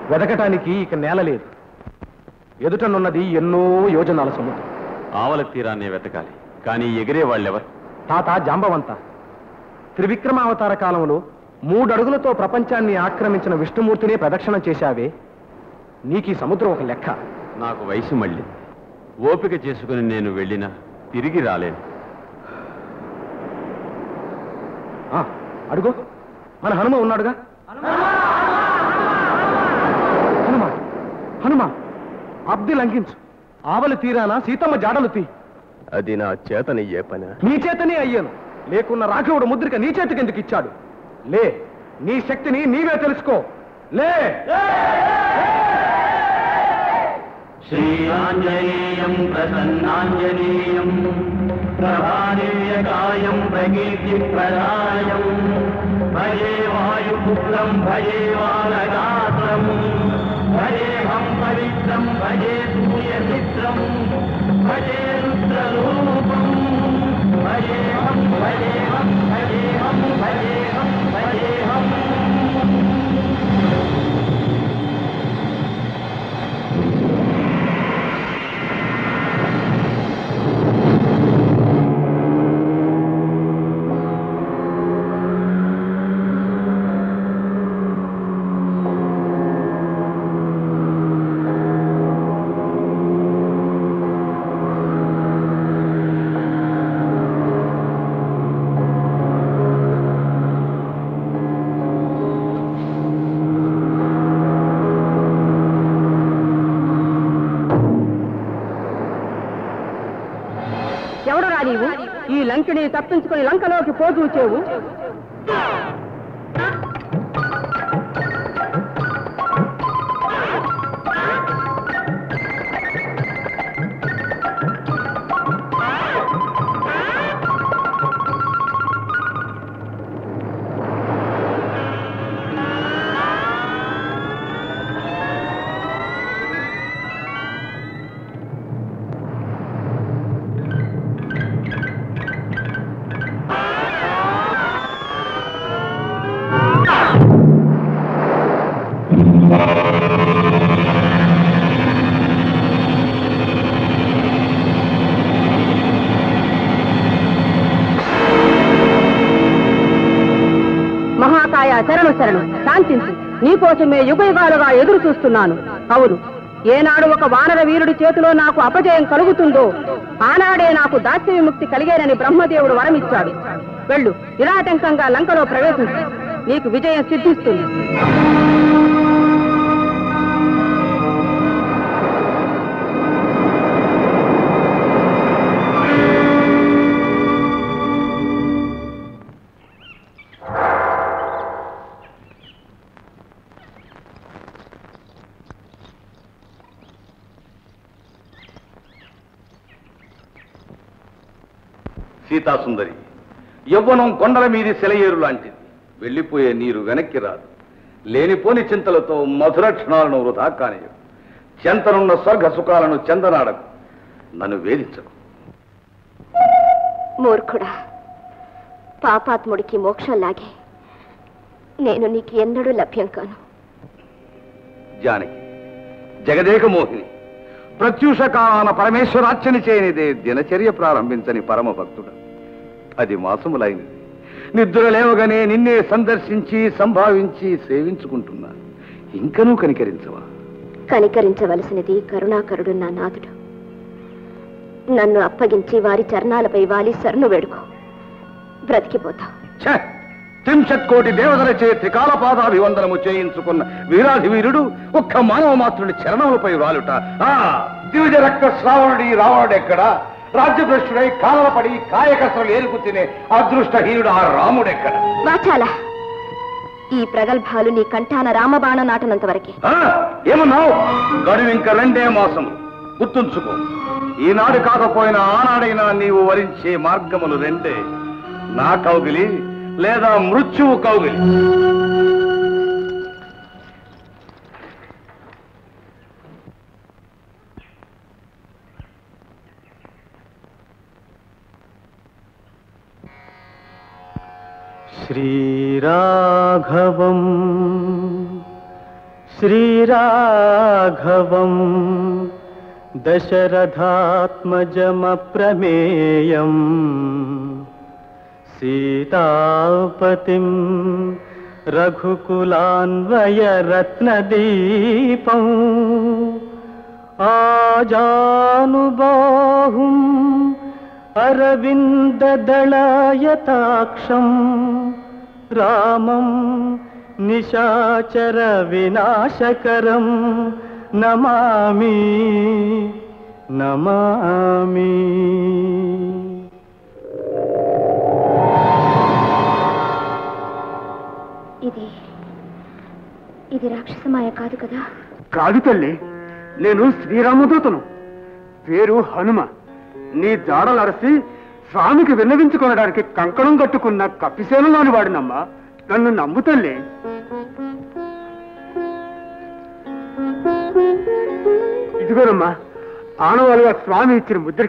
వెదకటానికి ఇక నేల లేదు ఎదుటనున్నది ఎన్నో యోజనాల సముద్రం ఆవల తీరాన్ని వెతకాలి కానీ ఎగిరే వాళ్ళెవరు తాత జాంబవంత త్రివిక్రమావతార కాలంలో మూడడుగులతో ప్రపంచాన్ని ఆక్రమించిన విష్ణుమూర్తిని ప్రదక్షిణ చేశావే నీకీ సముద్రం ఒక లెక్క నాకు వయసు మళ్ళీ ఓపిక చేసుకుని నేను వెళ్ళినా తిరిగి రాలేను ఆ, అడుగు మన హనుమ ఉన్నాడుగా హనుమ హనుమ అబ్ది లంఘించు ఆవలి తీరాన సీతమ్మ జాడలు తీ అది నా చేతనయ్యే పని నీ చేతనే అయ్యాను లేకున్న రాఘవుడు ముద్రిక నీ చేతికి ఎందుకు ఇచ్చాడు లే నీ శక్తిని నీవే తెలుసుకో లే శ్రీరాంజనేయం ప్రసన్నాంజనేయం ప్రభాదివ్యకాయం ప్రకీర్తిప్రదాయం భజే వాయుపుత్రం భజే వానగాత్రం భజేహం పవిత్రం భజే సూర్యమిత్రం భజే రుద్రరూపం భజేహం భజేహం భజేహం భజేహం భజేహం ఎవడురా నీవు ఈ లంకిని తప్పించుకొని లంకలోకి పోదూచేవు మహాకాయ శరణు శరణు శాంతించు నీకోసమే యుగయుగాలుగా ఎదురు చూస్తున్నాను అవును ఏనాడు ఒక వానర వీరుడి చేతిలో నాకు అపజయం కలుగుతుందో ఆనాడే నాకు దాస్య విముక్తి కలిగేనని బ్రహ్మదేవుడు వరమిచ్చాడు వెళ్ళు నిరాటంకంగా లంకలో ప్రవేశించు నీకు విజయం సిద్ధిస్తుంది సీతాసుందరి యవ్వనం కొండల మీది సెలయేరు లాంటిది వెళ్ళిపోయే నీరు వెనక్కి రాదు లేనిపోని చింతలతో మధుర క్షణాలను వృధా కానియు చెంతనున్న స్వర్గ సుఖాలను చెందనాడకు నన్ను వేధించకు మూర్ఖుడా పాపాత్ముడికి మోక్షం లాగే నేను నీకు ఎన్నడూ లభ్యం కాను జానకి జగదేక మోహిని ప్రత్యూష కాలాన పరమేశ్వరార్చన చేయనిదే దినచర్య ప్రారంభించని పరమ భక్తుడు పది మాసములైనది నిద్ర లేవగానే నిన్నే సందర్శించి సంభావించి సేవించుకుంటున్నా ఇంకనూ కనికరించవా కనికరించవలసినది కరుణాకరుడు నా నాథుడు నన్ను అప్పగించి వారి చరణాలపై వాలి శరణు వేడుకో బ్రతికిపోతావు ఛ! త్రింశత్ కోటి దేవతల చే త్రికాల పాదాభివందనము చేయించుకున్న వీరాధి వీరుడు ఒక్క మానవ మాత్రుడి చరణములపై వాలుట ఆ దివిజ రక్త శ్రావణుడి రావణుడెక్కడ రాజ్యభ్రష్టుడై కాలపడి కాయకసరలు ఏరుకు తినే అదృష్టహీనుడు ఆ రాముడెక్కడ వాచాల ఈ ప్రగల్భాలు నీ కంఠాన రామబాణ నాటనంత వరకే ఆ? ఏమన్నావు గడువు ఇంక రెండే మాసము గుర్తుంచుకో ఈనాడు కాకపోయినా ఆనాడైనా నీవు వరించే మార్గములు రెండే నా కౌగిలి లేదా మృత్యువు కౌగిలి శ్రీరాఘవం శ్రీరాఘవం దశరథాత్మజమప్రమేయం సీతాపతిం రఘుకులాన్వయరత్నదీపం ఆజానుబాహుం అరవిందదళాయతాక్షం రామం నిశాచర వినాశకరం నమామి నమామి ఇది ఇది రాక్షసమాయ కాదు కదా కాదు తల్లి నేను శ్రీరామదూతను పేరు హనుమ నీ జాడలరసి స్వామికి విన్నవించుకొనడానికి కంకణం కట్టుకున్న కపిసేనలోని వాడినమ్మా నన్ను నమ్ము తల్లి ఇదిగోనమ్మా ఆనవాలుగా స్వామి ఇచ్చిన ముద్రిక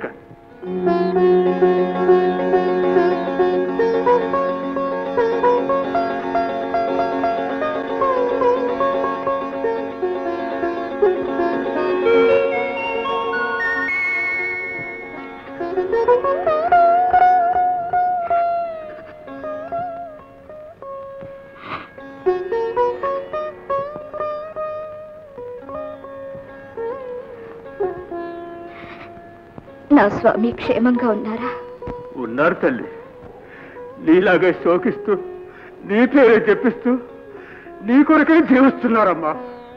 నా స్వామి క్షేమంగా ఉన్నారా ఉన్నారు తల్లి నీలాగా శోకిస్తూ నీ పేరే చెప్పిస్తూ నీ కొరకే జీవిస్తున్నారమ్మా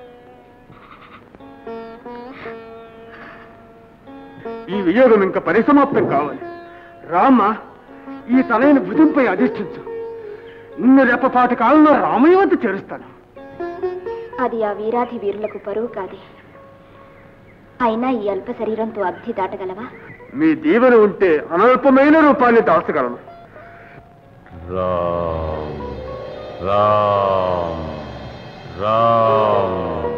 ఈ వియోగం ఇంకా పరిసమాప్తం కావాలి రామ ఈ తనైన భుజంపై అధిష్ఠించు నిన్ను రెప్పపాటి కాలంలో రామయ్య వద్ద చేరుస్తాను అది ఆ వీరాధి వీరులకు పరువు కాదే అయినా ఈ అల్ప శరీరంతో అబ్ధి దాటగలవా మీ దీవెన ఉంటే అనల్పమైన రూపాన్ని దాచగలను రామ్ రామ్ రామ్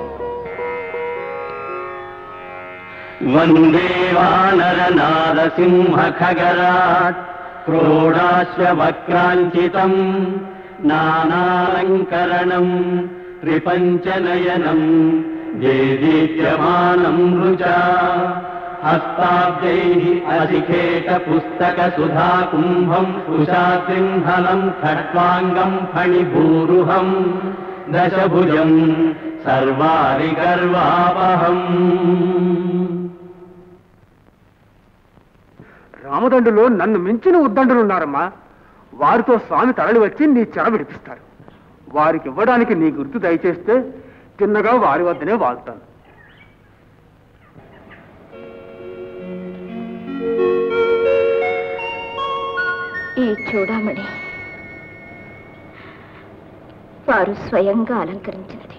వందే వానర నారసింహ ఖగరాట్ క్రోడాశ్వక్రాంచితం నానాలంకరణం త్రిపంచనయనం దేదీప్యమానం రుచా హస్తాబ్దైః అధికేట పుస్తక సుధా కుంభం ఉషాసింహలం ఖట్వాంగం ఫణిభూరుహం దశభుజం సర్వారి గర్వాపహం రామదండులో నన్ను మించిన ఉద్దండులున్నారమ్మా వారితో స్వామి తరలి వచ్చి నీ చెర విడిపిస్తారు వారికి ఇవ్వడానికి నీ గుర్తు దయచేస్తే తిన్నగా వారి వద్దనే వాళ్తాను ఈ చూడామణి వారు స్వయంగా అలంకరించినది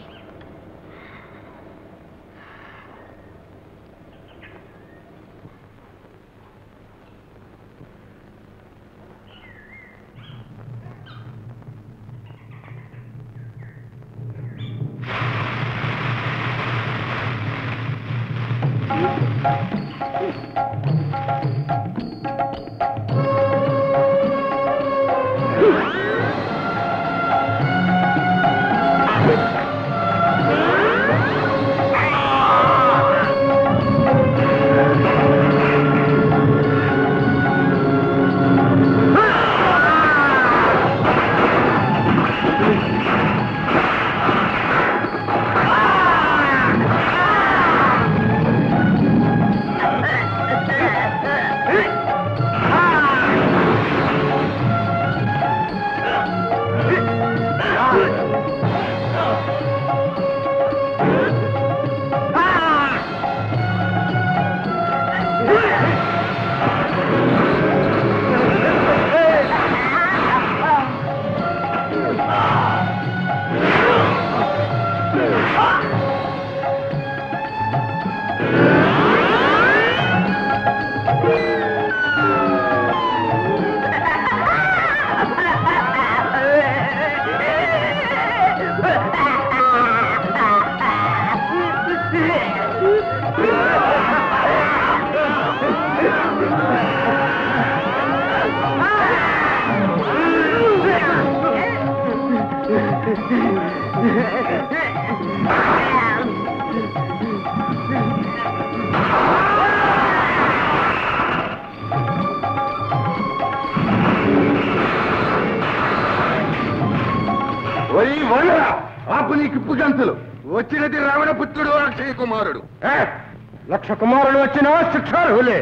ఒరి వనరా ఆపు నీకు పుజంతులు వచ్చినది రావణ పుత్రుడు అక్షయ కుమారుడు ఏ? లక్ష కుమారుడు వచ్చినా శిక్షార్హులే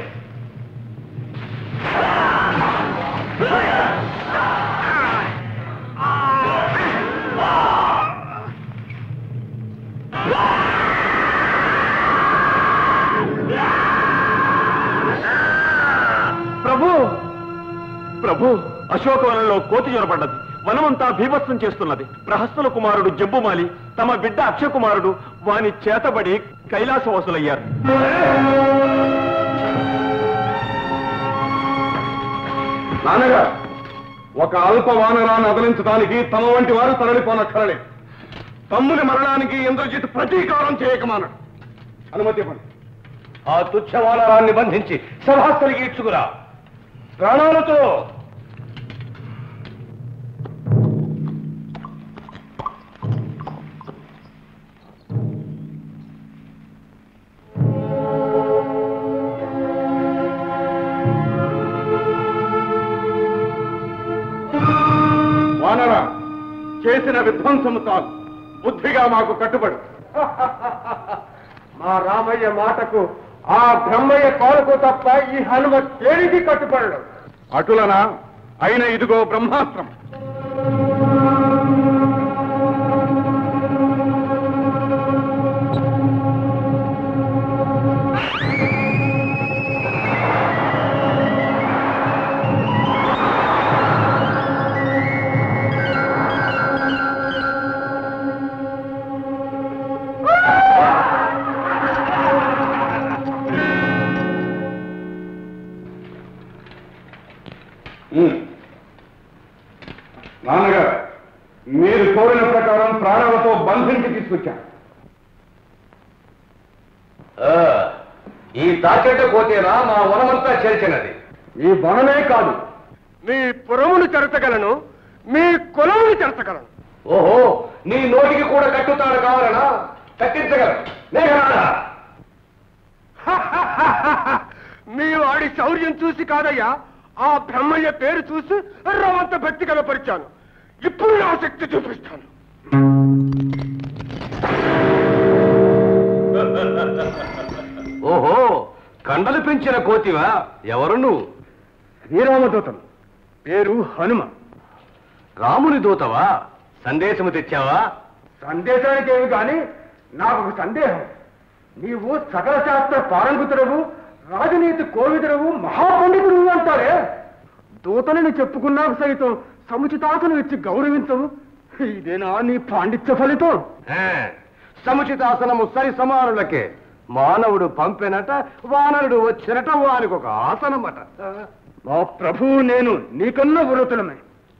ప్రభు ప్రభు అశోకవనంలో కోతి జ్వరపడ్డది వనమంతా భీభత్సం చేస్తున్నది ప్రహస్తుల కుమారుడు జబ్బుమాలి తమ బిడ్డ అక్షయ కుమారుడు వాని చేతబడి కైలాసవాసులయ్యారు నాన్నగారు ఒక అల్ప వానరాన్ని అదలించడానికి తమ వంటి వారు తరలిపోనక్కరలేదు తమ్ముని మరణానికి ఇంద్రజిత్ ప్రతీకారం చేయకమానడు అనుమతి ఇవ్వండి ఆ తుచ్చ వానరాన్ని బంధించి సభాస్థలికి ఇచ్చుకురా ప్రాణాలతో వానరా చేసిన విధ్వంసము చాలు బుద్ధిగా మాకు కట్టుబడు మా రామయ్య మాటకు ఆ బ్రహ్మయ్య కాలుకు తప్ప ఈ హనుమ దేనికి కట్టుబడడు అటులనా అయిన ఇదిగో బ్రహ్మాస్త్రం నాన్నగారు మీరు కోరిన ప్రకారం ప్రాణాలతో బంధించి తీసుకొచ్చాను ఈ తాచెట్టు కోతేనా మా వనమంతా చేర్చినది ఈ వనమే కాదు మీ పురమును చెరచగలను మీ కులమును చెరచగలను ఓహో నీ నోటికి కూడా కట్టుతాడు కావాలనా కట్టించగలరు మేఘనాథ మీ వాడి శౌర్యం చూసి కాదయ్యా ఆ బ్రహ్మయ్య పేరు చూసి రవంత భక్తి కనపరిచాను ఇప్పుడు నా శక్తి చూపిస్తాను ఓహో కండలు పెంచిన కోతివా ఎవరు నువ్వు శ్రీరామదూతం పేరు హనుమ రాముని దూతవా సందేశము తెచ్చావా సందేశానికి ఏమి కాని నాకు ఒక సందేహం నీవు సకల శాస్త్ర పారంగుతుడవు రాజనీతి కోవిదుడవు మహాపండితుడు అంటారే దూతలని చెప్పుకున్నాక సైతం సముచితాసనం ఇచ్చి గౌరవించవు ఇదేనా నీ పాండిత్య ఫలితం ఆ, సముచితాసనము సరి సమానులకే మానవుడు పంపెనట వానరుడు వచ్చినట వానికి ఒక ఆసనమట మా ప్రభువు నేను నీకన్నా వృతులమే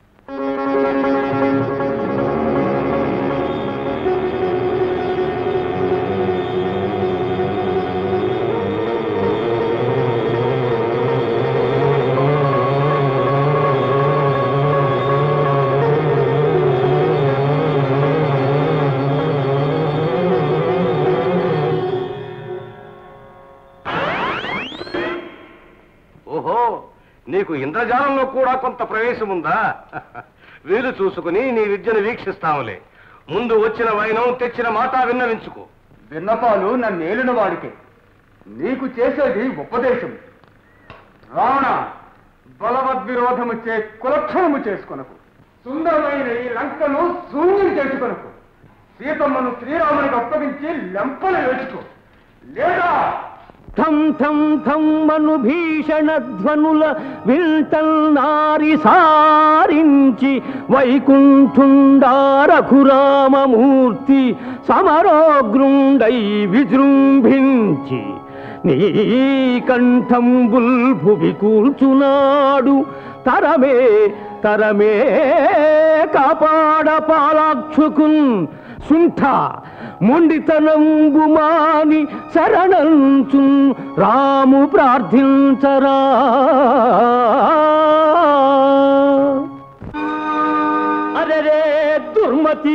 ఓహో నీకు ఇంద్రజాలంలో కూడా కొంత ప్రవేశం ఉందా వీలు చూసుకుని నీ విద్యను వీక్షిస్తాములే ముందు వచ్చిన వైనం తెచ్చిన మాట విన్నవించుకో విన్నపాలు నన్ను ఏలిన వాడికే నీకు చేసేది ఉపదేశం రావణ బలవద్విరోధము చే కులక్షణము చేసుకొనకు సుందరమైన ఈ లంకను శూన్యం చేసుకొనకు సీతమ్మను శ్రీరామునికి అప్పగించి లెంపలు వేసుకో లేదా థం థం థం మను భీషణ ధ్వనుల వింటల్ నారి సారించి వైకుంఠుండా రఘురామమూర్తి సమరోగ్రుండై విజృంభించి నీ కంఠంబుల్ భువి కూల్చునాడు తరమే తరమే కాపాడ పాలాక్షుకున్ సుంఠ మొండితనంబు మాని శరణంచు రాము ప్రార్థించరా అరెరే దుర్మతి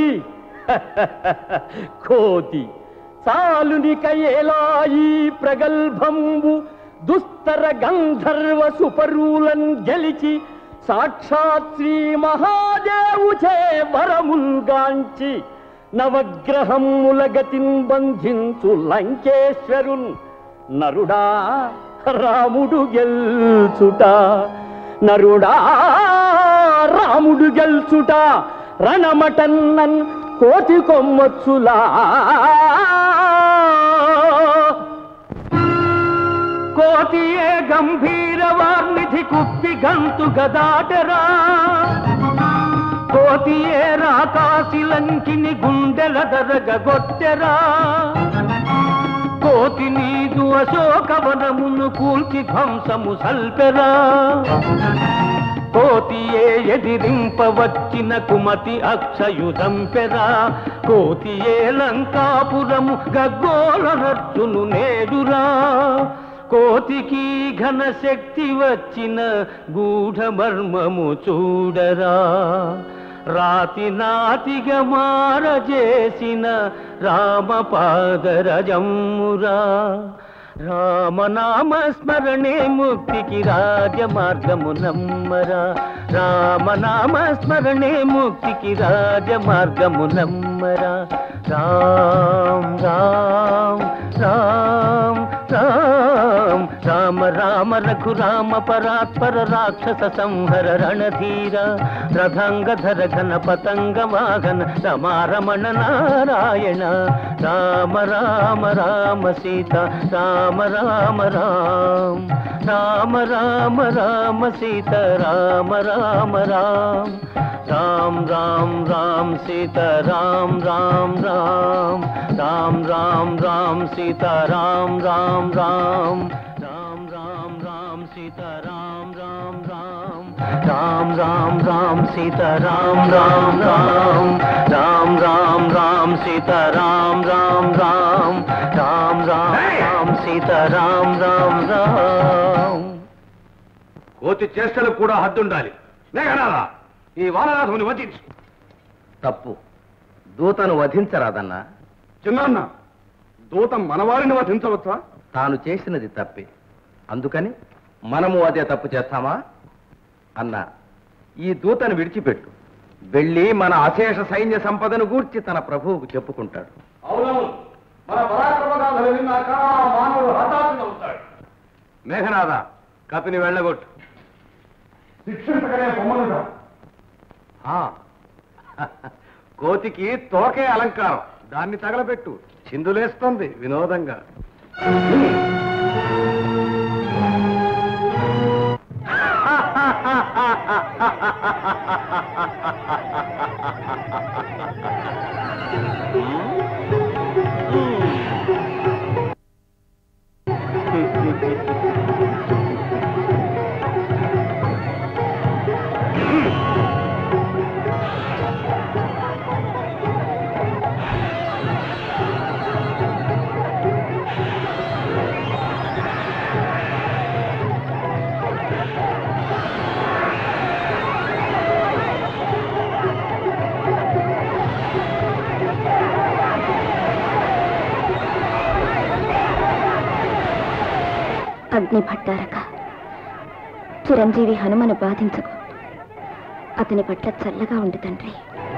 కోతి చాలునిక ఏలాయి ప్రగల్భంబు దుస్తర గంధర్వ సుపరులన్ గెలిచి సాక్షాత్ శ్రీ మహాదేవుచే వరముల్గాంచి నవగ్రహముల గతిన్ బంధించు లంకేశ్వరున్ నరుడా రాముడు గెల్చుట నరుడా రాముడు గెల్చుట రణమటన్నన్ కోతి కొమ్మొచ్చులా కోతియే గంభీర వార్నిధి కుప్పి గంతు గదాటరా కోతియే రాకాసి లంకిని గుండెల దరగొట్టెరా కోతి నీదు అశోకవనమును కూల్చి ధ్వంసము సల్పెరా కోతియే ఎదిరింపవచ్చిన కుమతి అక్షయుధంపెరా కోతియే లంకాపురము గగ్గోల నర్చును నేడురా కోతికి ఘన శక్తి వచ్చిన గూఢ మర్మము చూడరా రాతి నాతిగా మారజేసిన రామపాదరజమ్మురా రామనామ స్మరణే ముక్తికి రాజ మార్గము నమ్మరా రామనామ స్మరణే ముక్తికి రాజ మార్గము నమ్మరా రామ్ రామ్ రామ్ రామ్ రామ రామ రఘురామ పరాత్పర రాక్షస సంహర రణధీర రథంగధర ఘన పతంగ వాహన రమారమణ నారాయణ రామ రామ రామ సీత రామ రామ రామ రామ రామ రామ సీత రామ రామ రామ రామ్ రామ్ రామ్ సీత రామ్ రామ్ రామ్ రామ్ రామ్ రామ్ సీత రామ్ రామ్ రామ్ రామ్ రామ్ రామ్ సీత రామ్ రామ్ రామ్ రామ్ రామ్ రామ్ సీత రామ్ రామ్ రామ్ రామ్ రామ్ రామ్ సీత రామ్ రామ్ రామ్ రామ్ రామ్ రామ్ సీత రామ్ రామ్ రామ్ కోతి చేష్టలకు కూడా హద్దుండాలి మేఘనాథ ఈ వాననాథుని వధించు తప్పు దూతను వధించరాదన్నా చిన్నాన్న దూతం మనవారిని వధించవచ్చా తాను చేసినది తప్పే అందుకని మనము అదే తప్పు చేస్తామా అన్నా ఈ దూతను విడిచిపెట్టు వెళ్ళి మన అశేష సైన్య సంపదను గూర్చి తన ప్రభువుకు చెప్పుకుంటాడు అవునవును మన పరాక్రమగాథలు విన్నాక ఆ మానవుడు హఠాత్తునవుతాడు మేఘనాథ కపిని వెళ్ళగొట్టు శిక్షించగలే బొమ్మలుగా ఆ, కోతికి తోకే అలంకారం దాన్ని తగలబెట్టు చిందులేస్తుంది వినోదంగా అగ్ని భట్టారక చిరంజీవి హనుమను బాధించకు అతని పట్ల చల్లగా ఉండు తండ్రి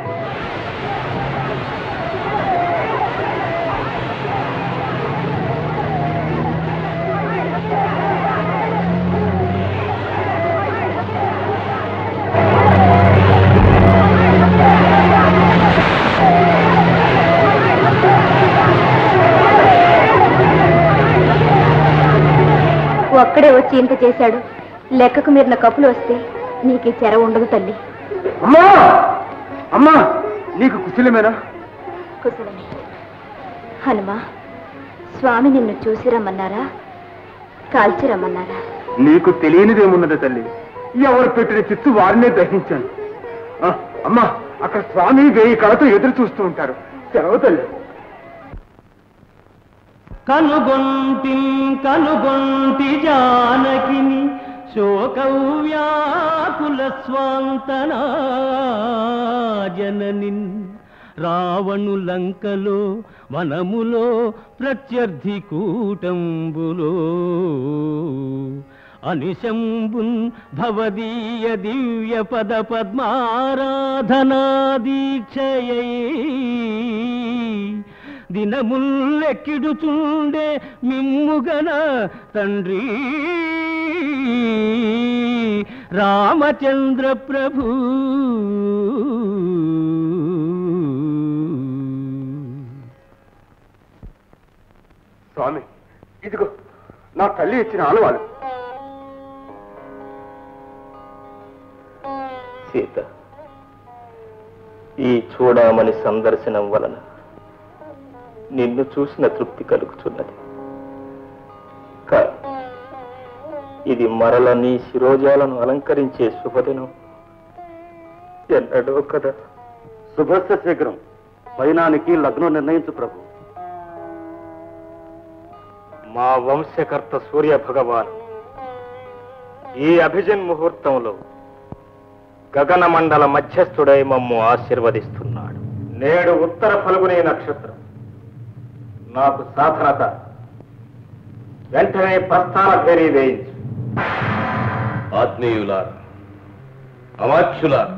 ఒక్కడే వచ్చి ఇంత చేశాడు లెక్కకు మీరిన కప్పులు వస్తే నీకు ఈ చెర ఉండదు తల్లి అమ్మా అమ్మా నీకు కుశలమేనా కుశలమే హనుమా స్వామి నిన్ను చూసి రమ్మన్నారా కాల్చి రమ్మన్నారా నీకు తెలియనిదేమున్నది తల్లి ఎవరు పెట్టిన చిత్తు వారినే దహించాను ఆ, అమ్మా అక్కడ స్వామి వేయి కళతో ఎదురు చూస్తూ ఉంటారు సెలవు తల్లి కనుగొంటి కనుగొంటి జానకిని శోకవ్యాకుల స్వాంతనా జననిన్ రావణు లంకలో వనములో ప్రత్యర్థి కూటంబులో అనిశంబున్ భవదీయ దివ్య పద పద్మారాధనా దీక్షయై దినముల్లెక్కిడుచుండే మిమ్ముగన తండ్రి రామచంద్ర ప్రభు స్వామి ఇదిగో నా తల్లి ఇచ్చిన ఆనవాలు సీత ఈ చూడమని సందర్శనం వలన నిన్ను చూసిన తృప్తి కలుగుతున్నది కానీ ఇది మరల నీ శిరోజాలను అలంకరించే శుభదినం ఎన్నడో కదా శుభస్య శీఘ్రం పైనానికి లగ్నం నిర్ణయించు ప్రభు మా వంశకర్త సూర్య భగవాన్ ఈ అభిజన్ ముహూర్తంలో గగన మండల మధ్యస్థుడై మమ్ము ఆశీర్వదిస్తున్నాడు నేడు ఉత్తర ఫల్గునే నక్షత్రం నాకు సాధనత వెంటనే ప్రస్థాన భేరీ వేయించు ఆత్మీయులారా అమాత్యులారా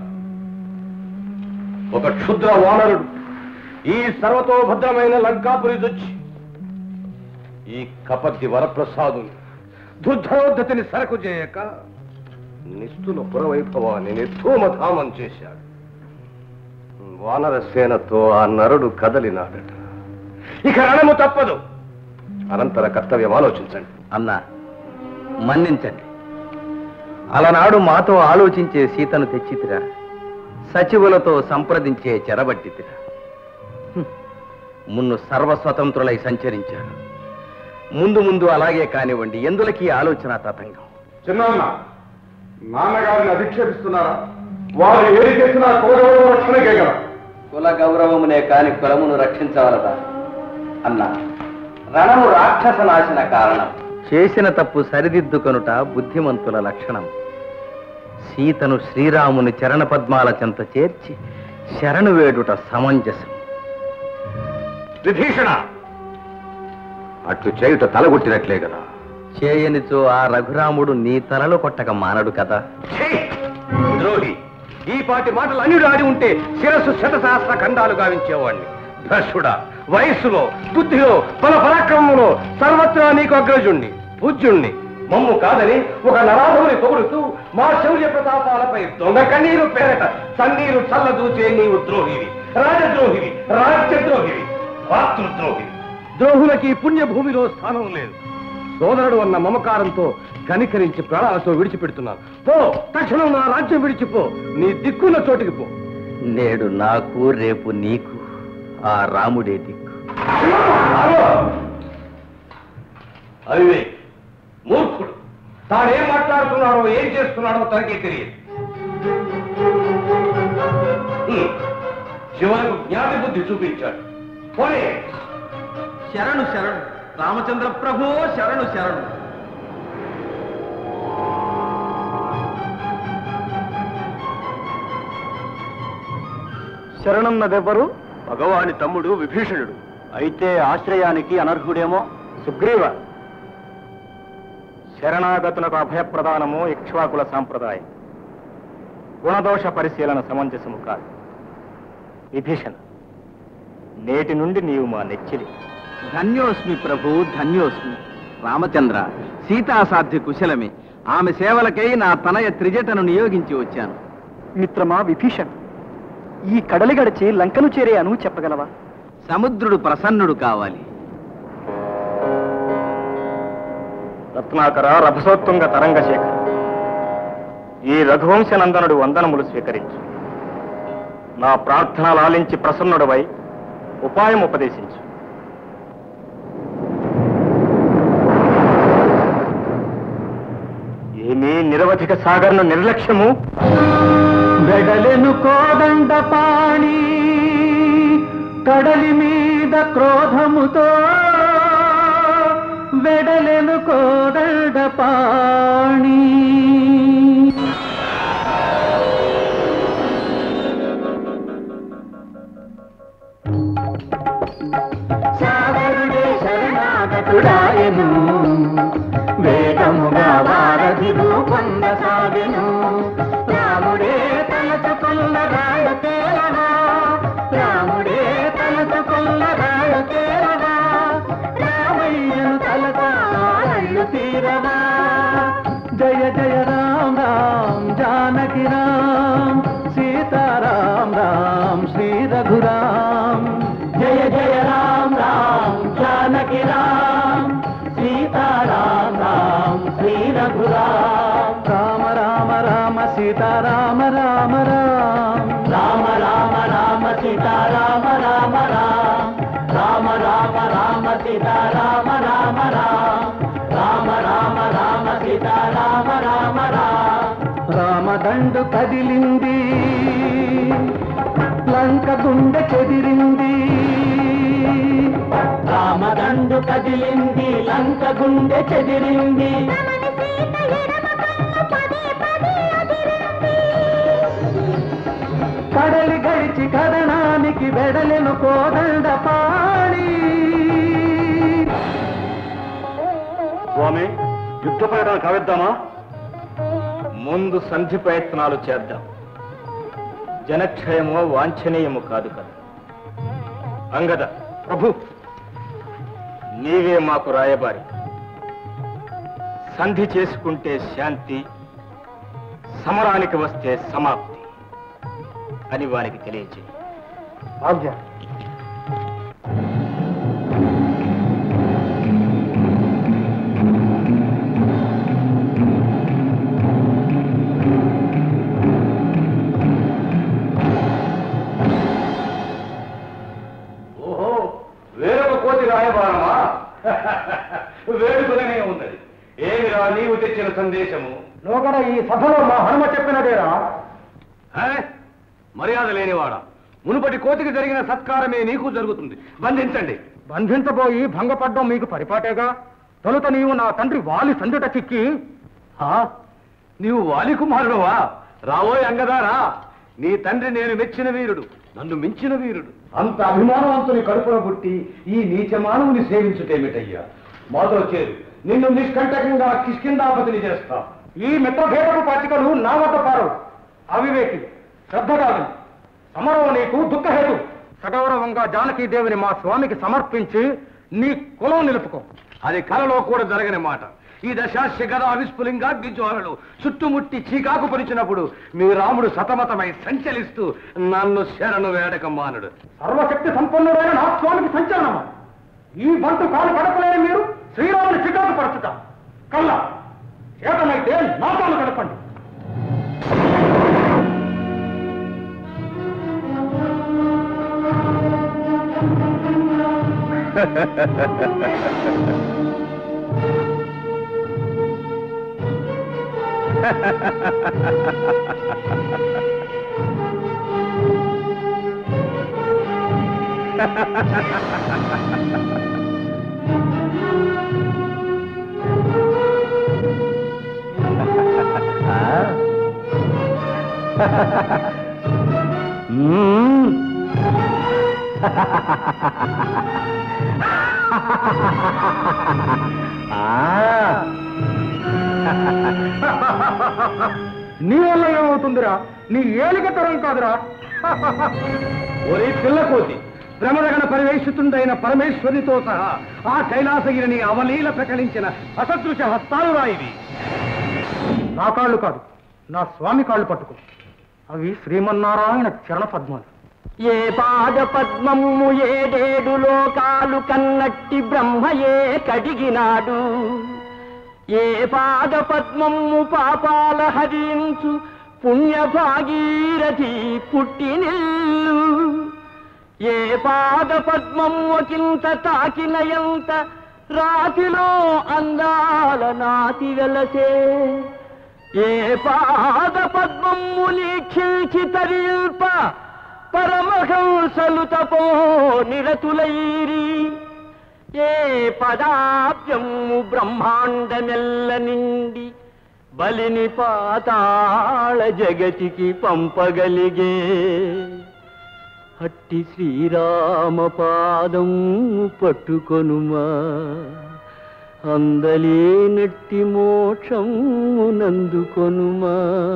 ఒక క్షుద్ర వానరుడు ఈ సర్వతోభద్రమైన లంకాపురి దొచ్చి ఈ కపర్ది వరప్రసాదు దుర్ధరోద్ధతిని సరకు చేయక నిస్తుల పురవైభవాన్ని నిర్ధూమధామం చేశాడు వానర సేనతో ఆ నరుడు కదలినాడట ఇక రణము తప్పదు అనంతర కర్తవ్యం ఆలోచించండి అన్నా మన్నించండి అలనాడు మాతో ఆలోచించే సీతను తెచ్చితిరా సచివులతో సంప్రదించే చెరబట్టితిరా హ్మ్. మున్ను సర్వస్వతంత్రులై సంచరించారు ముందు ముందు అలాగే కానివ్వండి ఎందులకి ఈ ఆలోచన తతంగం చిన్న నాన్నగారిని అధిక్షేపిస్తున్నారా వారు ఏది చేసినా కౌరవ రక్షణకే కదా కుల గౌరవమునే కాని కులమును రక్షించవలదా అన్నా రణము రాక్షస నాశన కారణం చేసిన తప్పు సరిదిద్దుకొనుట బుద్ధిమంతుల లక్షణం సీతను శ్రీరాముని చరణ పద్మాల చెంత చేర్చి శరణు వేడుట సమంజసం విభీషణ అట్లు చేయుట తలగొట్టినట్లే కదా చేయనిచో ఆ రఘురాముడు నీ తలలో కొట్టక మానడు కదా ఛీ! ద్రోహి ఈ పాటి మాటలు అన్యుడు ఆడి ఉంటే శిరస్సు శతసహస్ర ఖండాలు గావించేవాణ్ణి భ్రష్టుడా వయస్సులో బుద్ధిలో బల పరాక్రమంలో సర్వత్రా నీకు అగ్రజుణ్ణి పూజ్యుణ్ణి మమ్ము కాదని ఒక నరాధుని పొగుడుతూ మా శౌర్య ప్రతాపాలపై దొంగ కన్నీరు పేరట సన్నీరు చల్లదూచే నీవు ద్రోహివి రాజద్రోహివి రాజ్యద్రోహివి మాతృద్రోహివి ద్రోహులకి పుణ్యభూమిలో స్థానం లేదు సోదరుడు అన్న మమకారంతో కనికరించి ప్రాణాలతో విడిచిపెడుతున్నాను పో తక్షణం నా రాజ్యం విడిచిపో నీ దిక్కున్న చోటికి పో నేడు నాకు రేపు నీకు ఆ రాముడే దిక్కు అవివే మూర్ఖుడు తానేం మాట్లాడుతున్నాడో ఏం చేస్తున్నాడో తనకే తెలియదు హ్మ్. చివరకు జ్ఞాతి బుద్ధి చూపించాడు పోనీ శరణు శరణు రామచంద్ర ప్రభు శరణు శరణు శరణన్నదెవ్వరు భగవాని తమ్ముడు విభీషణుడు అయితే ఆశ్రయానికి అనర్హుడేమో సుగ్రీవ శరణాగతులకు అభయప్రదానము ఇక్ష్వాకుల సాంప్రదాయం గుణదోష పరిశీలన సమంజసము కాదు విభీషణ నేటి నుండి నీవు మా నెచ్చిలి ధన్యోస్మి ప్రభు ధన్యోస్మి రామచంద్ర సీతాసాధ్య కుశలమే ఆమె సేవలకై నా తనయ త్రిజటను నియోగించి వచ్చాను మిత్రమా విభీషణ్ ఈ కడలి గడిచి లంకను చేరేయను చెప్పగలవా సముద్రుడు ప్రసన్నుడు కావాలి రత్నాకర రభసోత్తుంగ తరంగశేఖర ఈ రఘువంశనందనుడు వందనములు స్వీకరించు నా ప్రార్థన లాలించి ప్రసన్నుడవై ఉపాయం ఉపదేశించు ఏమీ నిరవధిక సాగర్ను నిర్లక్ష్యము వెడలెను కోదండ పాణి కడలి మీద క్రోధముతో వెడలెను కోదండ పాణి సాగరుడే శరణాగతుడాయను వేగముగా వారధి రూపొందసాగెను రాముడే తలచుకున్న రాడు తేలవా రాముడే తలచుకున్న రాడు తేలవా రామయ్యను తలకాళ్ళు తీరవా జయ జయ రామ్ రామ్ జానకి రామ్ సీతారాం రామ్ శ్రీ రఘురామ్ జయ జయ రామ్ రామ్ జానకి రామ్ సీతారాం రామ్ శ్రీ రఘురామ్ రామ రామ రామ సీతారామ రామ రామ రామ రామ రామ సీతారామ రామ రామ రామ రామ రామ సీతారామ రామ రామ రామ రామ రామ సీతారామ రామ రామ రామదండు కదిలింది లంక గుండె చెదిరింది రామదండు కదిలింది లంక గుండె చెదిరింది కడలి గడిచి కదనానికి వెడలెను కోదండ పాడి స్వామి యుద్ధ ప్రకటన కావిద్దామా ముందు సంధి ప్రయత్నాలు చేద్దాం జనక్షయమో వాంఛనీయము కాదు కదా అంగద ప్రభు నీవే మాకు రాయబారి సంధి చేసుకుంటే శాంతి సమరానికి వస్తే సమాప్తి అని వారికి తెలియజేయి ఆజ్ఞ ఓహో వేరొక కోతి రాయబారమా వేడుకనే ఉన్నది ఏమిరా నీవు తెచ్చిన సందేశము లోకడ ఈ సభలో మా హనుమ చెప్పినదేరా హే? మర్యాద లేనివాడా మునుపటి కోతికి జరిగిన సత్కారమే నీకు జరుగుతుంది బంధించండి బంధించబోయి భంగపడ్డం మీకు పరిపాటేగా తొలుత నీవు నా తండ్రి వాలి సందుట చిక్కి హా? నీవు వాలి కుమారుడువా రావోయ్ అంగదారా నీ తండ్రి నేను మెచ్చిన వీరుడు నన్ను మించిన వీరుడు అంత అభిమానవంతుని కడుపున పుట్టి ఈ నీచ మానవుని సేవించుటేమిటయ్యా మాతో చేరు నిన్ను నిష్కంటకంగా కిష్కిందాపతిని చేస్తా ఈ మిత్రభేదపు పాచికలు నా వద్ద పారవు అవివేకి శ్రద్ధ కాదు సమరం నీకు దుఃఖహేతు సగౌరవంగా జానకీదేవిని మా స్వామికి సమర్పించి నీ కులం నిలుపుకో అది కలలో కూడా జరగని మాట ఈ దశాస్య గద విస్ఫులింగాగ్ని జ్వాలలు చుట్టుముట్టి చీకాకు పరిచినప్పుడు మీ రాముడు సతమతమై సంచలిస్తూ నన్ను శరణు వేడక మానుడు సర్వశక్తి సంపన్నుడైన నా స్వామికి సంచలనమా ఈ బంటు కాలు కడపలేని మీరు శ్రీరాముని చికాకు పరచుట కల్లా చేతనైతే నా కాలు కడపండి నీ వల్ల ఏమవుతుందిరా నీ ఏలిక తరం కాదురా ఒరే పిల్లకోతి భ్రమరగణ పరివేషితుండైన పరమేశ్వరితో సహా ఆ కైలాసగిరిని అవలీల ప్రకటించిన అసదృశ హస్తాలు రాయివి నా కాళ్ళు కాదు నా స్వామి కాళ్ళు పట్టుకో అవి శ్రీమన్నారాయణ చరణ పద్మాలు ఏ పాద పద్మము ఏడేడు లోకాలు కన్నట్టి బ్రహ్మయే కడిగినాడు ఏ పాద పద్మము పాపాల హరించు పుణ్య భాగీరథి పుట్టినిల్లు ఏ పాద పద్మము ఒకంత తాకిన ఎంత రాతిలో అందాల నాతి వెలసే ఏ పాద పద్మము నీక్షించి తరిల్ప పరమహంసలు తపో నిరతులైరి ఏ పదాబ్జము బ్రహ్మాండమెల్ల నిండి బలిని పాతాళ జగతికి పంపగలిగే అట్టి శ్రీరామ పాదం పట్టుకొనుమా అందలేనట్టి మోక్షం నందుకొనుమా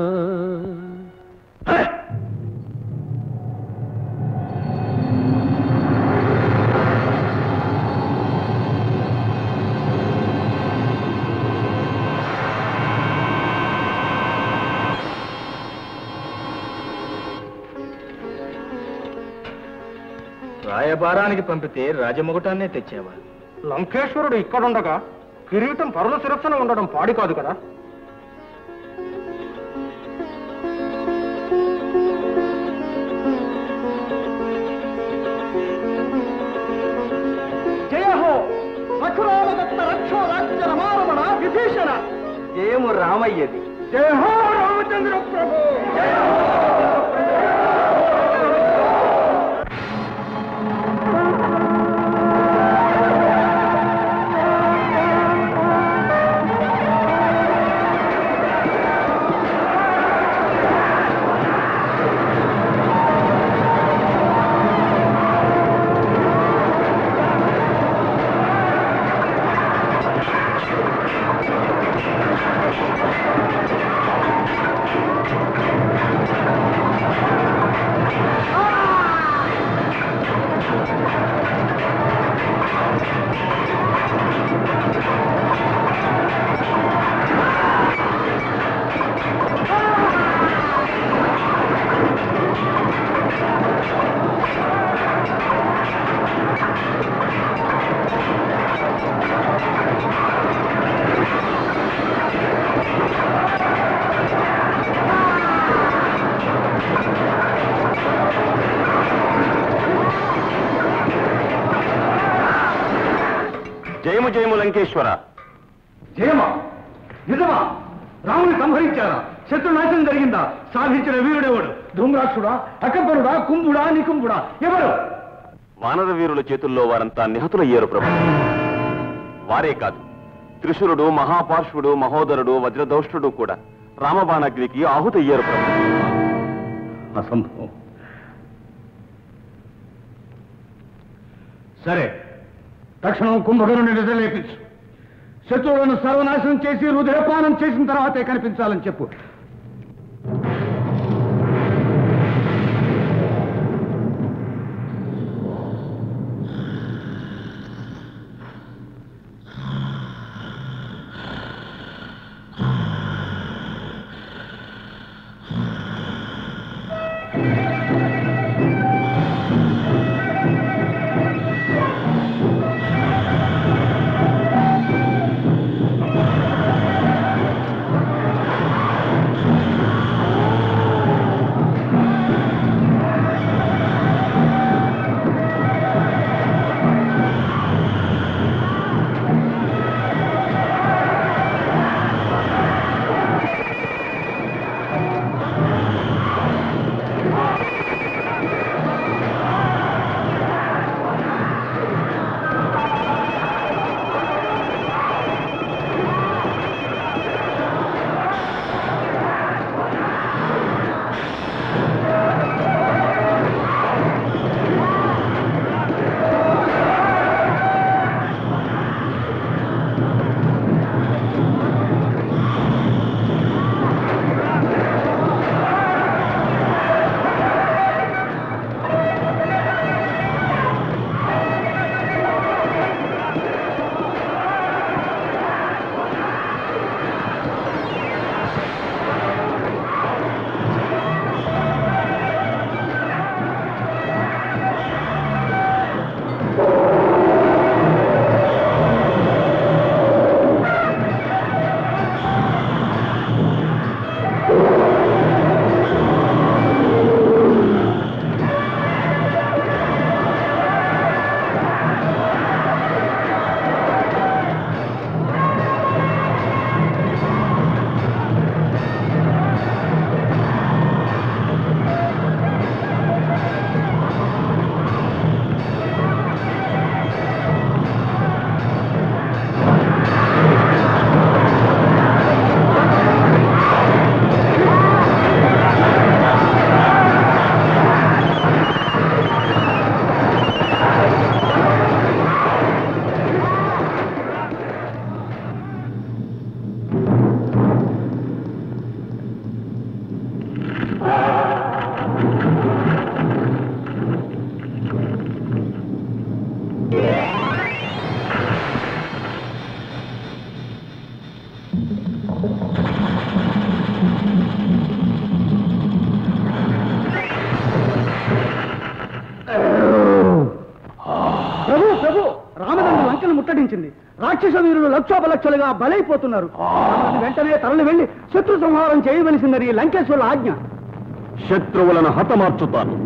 రాయబారానికి పంపితే రాజమొగటాన్నే తెచ్చావా లంకేశ్వరుడు ఇక్కడుండగా కిరీటం పరుల శిరస్సున ఉండడం పాడి కాదు కదా జయ హో మథురాల దత్త రక్షో రాజ్య రమారమణ విభీషణ ఏము రామయ్యది జయ హో రామచంద్ర ప్రభు జయము జయము లంకేశ్వర జయమా నిజమా రాముని సంహరించారా శత్రునాశనం జరిగిందా సాధించిన వీరుడెవడు ధూమ్రాక్షుడా అకంపరుడా కుంభుడా నికుంభుడా ఎవరు వానర వీరుల చేతుల్లో వారంతా నిహతులయ్యారు ప్రభు వారే కాదు త్రిశూరుడు మహాపార్శ్వుడు మహోదరుడు వజ్రదౌష్టుడు కూడా రామబాణాగ్నికి ఆహుతయ్యారు ప్రభు అసంభవం సరే తక్షణం కుంభకరుని నిద్రలేపించు శత్రువులను సర్వనాశనం చేసి హృదయపానం చేసిన తర్వాతే కనిపించాలని చెప్పు ఆ ఉదయించింది రాక్షస వీరులు లక్షోపలక్షలుగా బలైపోతున్నారు మనల్ని వెంటనే తరలి వెళ్లి శత్రు సంహారం చేయవలసిందని లంకేశ్వరుల ఆజ్ఞ శత్రువులను హతమార్చుతాను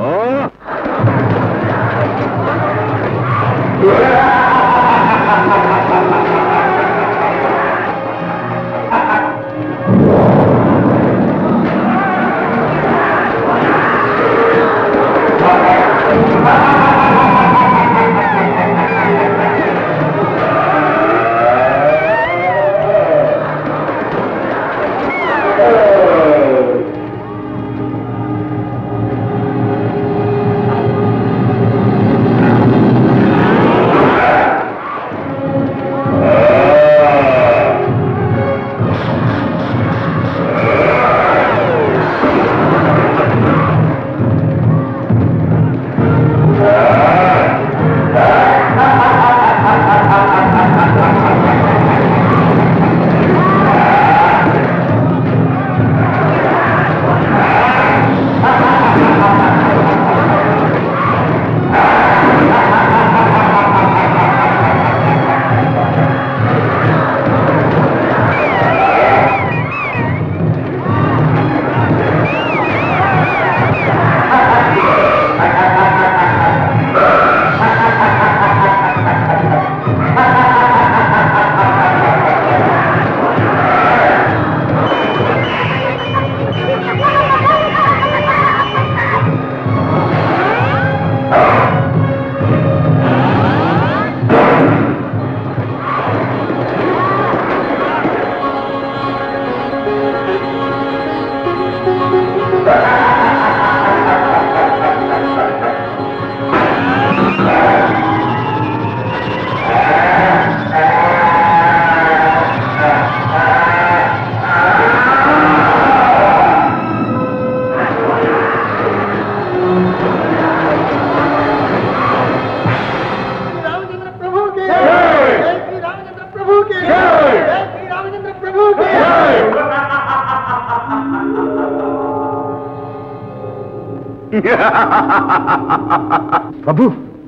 ప్రభు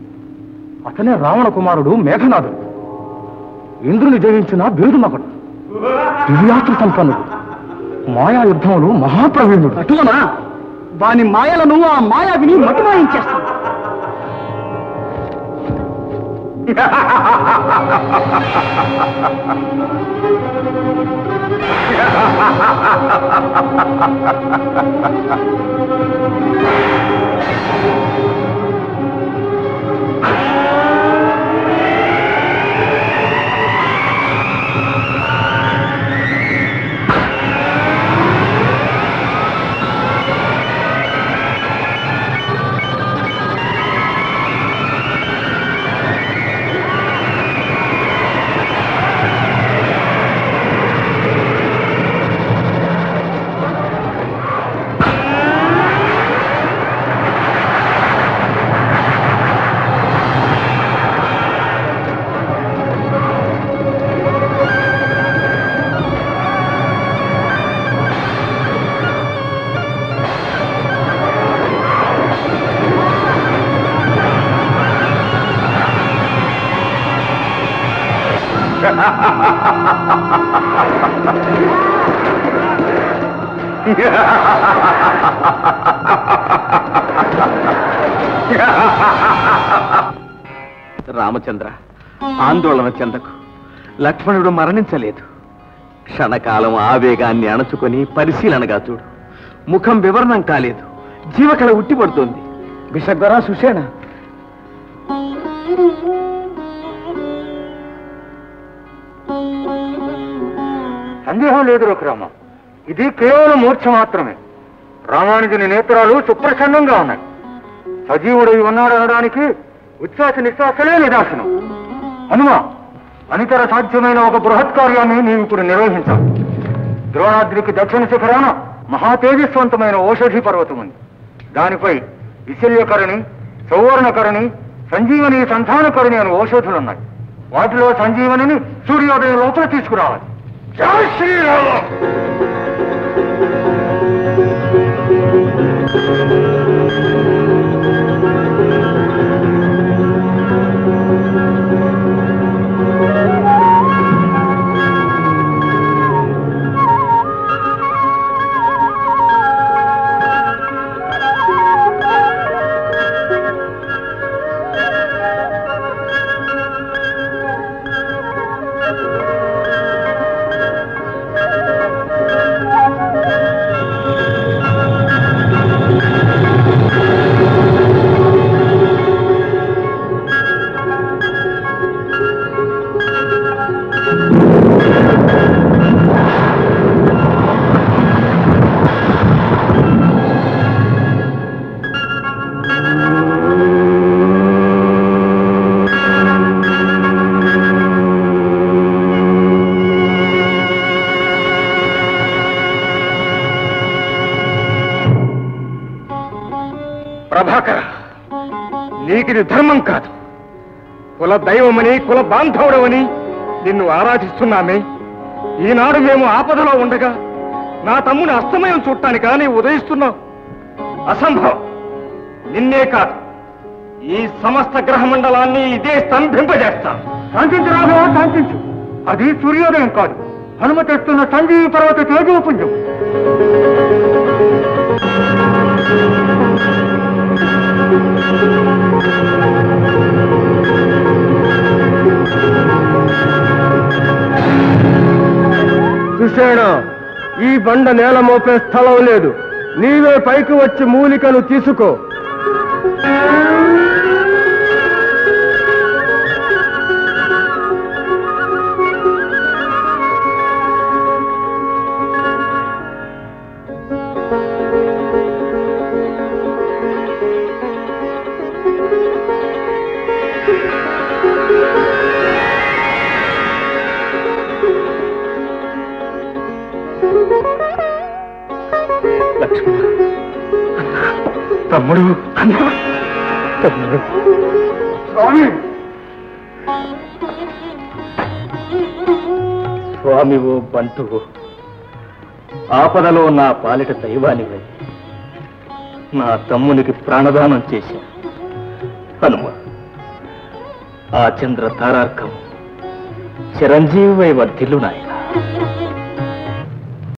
అతనే రావణ కుమారుడు మేఘనాథుడు ఇంద్రుని జయించిన బిరుదుమకుడు దివ్యాస్త్ర సంపన్నుడు మాయా యుద్ధములు మహాప్రవీణుడు అటువనా వాని మాయలను ఆ మాయావిని మటుమాయించేస్తాడు రామచంద్ర ఆందోళన చెందకు లక్ష్మణుడు మరణించలేదు క్షణకాలం ఆవేగాన్ని అణచుకొని పరిశీలనగా చూడు ముఖం వివరణం కాలేదు జీవకళ ఉట్టిపడుతోంది విషగ్వరా సుషేణ సందేహం లేదు రఘురామ ఇది కేవలం మూర్ఛ మాత్రమే రామానుజుని నేత్రాలు సుప్రసన్నంగా ఉన్నాయి సజీవుడై ఉన్నాడనడానికి ఉచ్ఛ్వాస నిశ్వాసలే నిదాసనం హనుమా అనితర సాధ్యమైన ఒక బృహత్ కార్యాన్ని నీవు ఇప్పుడు నిర్వహించావు ద్రోణాద్రికి దక్షిణ శిఖరాన మహా తేజస్వంతమైన ఓషధి పర్వతం ఉంది దానిపై విశల్యకరణి సౌవర్ణకరణి సంజీవని సంధానకరణి అనే ఓషధులున్నాయి వాటిలో సంజీవనిని సూర్యోదయం లోపల తీసుకురావాలి జై శ్రీరామ నీకిది ధర్మం కాదు కుల దైవమని కుల బాంధవుడవని నిన్ను ఆరాధిస్తున్నామే ఈనాడు మేము ఆపదలో ఉండగా నా తమ్ముని అస్తమయం చూడటానికి కానీ ఉదయిస్తున్నావు అసంభవం నిన్నే కాదు ఈ సమస్త గ్రహ మండలాన్ని ఇదే స్తంభింపజేస్తా శాంతించు రాఘవ శాంతించు అది సూర్యోదయం కాదు హనుమ తెస్తున్న సంజీవి పర్వత తేజోపుంజం చూశాడా ఈ బండ నేల మోపే స్థలం లేదు నీవే పైకి వచ్చి మూలికను తీసుకో తమ్ముడు తమ్ముడు స్వామి స్వామి ఓ బంటువు ఆపదలో నా పాలిట దైవానివై నా తమ్మునికి ప్రాణదానం చేశా హనుమ ఆ చంద్ర తారార్కం చిరంజీవి వర్ధిల్లు నాయన